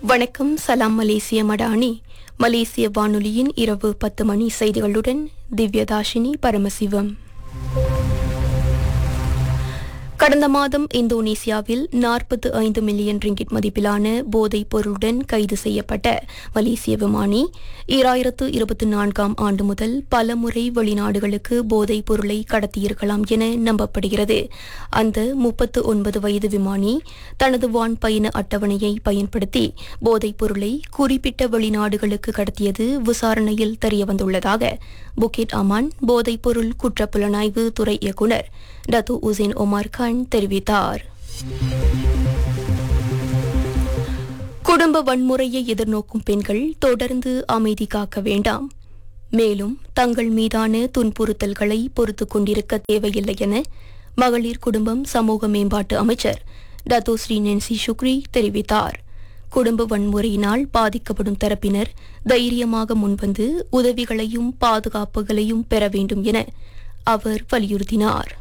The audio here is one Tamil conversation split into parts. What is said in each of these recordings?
வணக்கம் சலாம் மலேசிய மடானி மலேசிய வானொலியின் இரவு பத்து மணி செய்திகளுடன் திவ்யதாஷினி பரமசிவம் கடந்த மாதம் இந்தோனேசியாவில் நாற்பத்து ஐந்து மில்லியன் ரிங்கிட் மதிப்பிலான போதைப் பொருளுடன் கைது செய்யப்பட்ட மலேசிய விமானி ஈராயிரத்து இருபத்தி நான்காம் ஆண்டு முதல் பலமுறை வெளிநாடுகளுக்கு போதைப் பொருளை கடத்தியிருக்கலாம் என நம்பப்படுகிறது அந்த முப்பத்து ஒன்பது வயது விமானி தனது வான் பயண அட்டவணையை பயன்படுத்தி போதைப் பொருளை குறிப்பிட்ட வெளிநாடுகளுக்கு கடத்தியது விசாரணையில் தெரியவந்துள்ளதாக புக்கிட் அமான் போதைப் பொருள் குற்றப்புலனாய்வு துறை இயக்குநர் டத்து உசேன் ஒமார் கான் தெரிவித்தார் குடும்ப வன்முறையை எதிர்நோக்கும் பெண்கள் தொடர்ந்து அமைதி காக்க வேண்டாம் மேலும் தங்கள் மீதான துன்புறுத்தல்களை பொறுத்துக் கொண்டிருக்க தேவையில்லை என மகளிர் குடும்பம் சமூக மேம்பாட்டு அமைச்சர் டத்தோ ஸ்ரீ நென்சி சுக்ரி தெரிவித்தார் குடும்ப வன்முறையினால் பாதிக்கப்படும் தரப்பினர் தைரியமாக முன்வந்து உதவிகளையும் பாதுகாப்புகளையும் பெற வேண்டும் என அவர் வலியுறுத்தினார்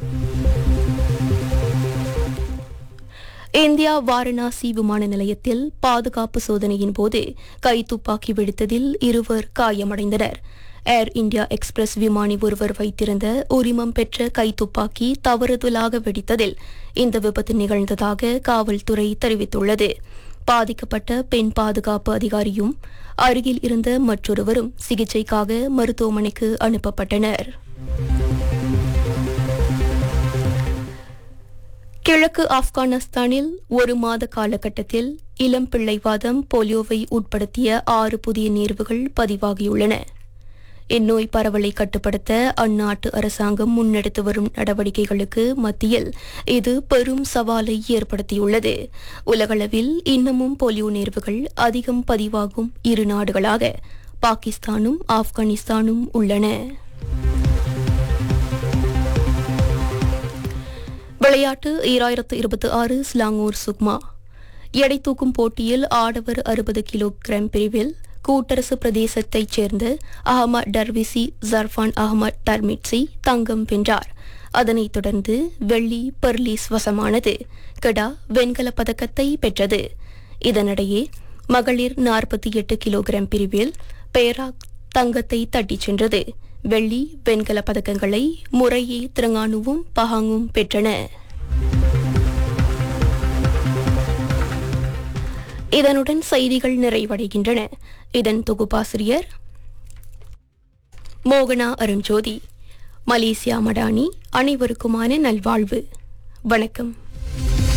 இந்தியா வாரணாசி விமான நிலையத்தில் பாதுகாப்பு சோதனையின் போது கைத்துப்பாக்கி வெடித்ததில் இருவர் காயமடைந்தனர் ஏர் இந்தியா எக்ஸ்பிரஸ் விமானி ஒருவர் வைத்திருந்த உரிமம் பெற்ற கைத்துப்பாக்கி தவறுதலாக வெடித்ததில் இந்த விபத்து நிகழ்ந்ததாக காவல்துறை தெரிவித்துள்ளது பாதிக்கப்பட்ட பெண் பாதுகாப்பு அதிகாரியும் அருகில் இருந்த மற்றொருவரும் சிகிச்சைக்காக மருத்துவமனைக்கு அனுப்பப்பட்டனர் கிழக்கு ஆப்கானிஸ்தானில் ஒரு மாத காலகட்டத்தில் இளம் பிள்ளைவாதம் போலியோவை உட்படுத்திய ஆறு புதிய நேர்வுகள் பதிவாகியுள்ளன இந்நோய் பரவலை கட்டுப்படுத்த அந்நாட்டு அரசாங்கம் முன்னெடுத்து வரும் நடவடிக்கைகளுக்கு மத்தியில் இது பெரும் சவாலை ஏற்படுத்தியுள்ளது உலகளவில் இன்னமும் போலியோ நேர்வுகள் அதிகம் பதிவாகும் இரு நாடுகளாக பாகிஸ்தானும் ஆப்கானிஸ்தானும் உள்ளன விளையாட்டு ஈராயிரத்து இருபத்தி ஆறு ஸ்லாங்கூர் சுக்மா எடை தூக்கும் போட்டியில் ஆடவர் அறுபது கிலோகிராம் பிரிவில் கூட்டரசு பிரதேசத்தைச் சேர்ந்த அகமது டர்விசி ஜர்ஃபான் அகமது டர்மிட்சி தங்கம் வென்றார் அதனைத் தொடர்ந்து வெள்ளி பெர்லிஸ் வசமானது கெடா வெண்கலப் பதக்கத்தை பெற்றது இதனிடையே மகளிர் நாற்பத்தி எட்டு கிலோகிராம் பிரிவில் பேராக் தங்கத்தை தட்டிச் சென்றது வெள்ளி வெண்கல பதக்கங்களை முறையே திரங்கானுவும் பஹாங்கும் பெற்றன இதனுடன் செய்திகள் நிறைவடைகின்றன இதன் தொகுப்பாசிரியர் மோகனா அருண்ஜோதி மலேசியா மடானி அனைவருக்குமான நல்வாழ்வு வணக்கம்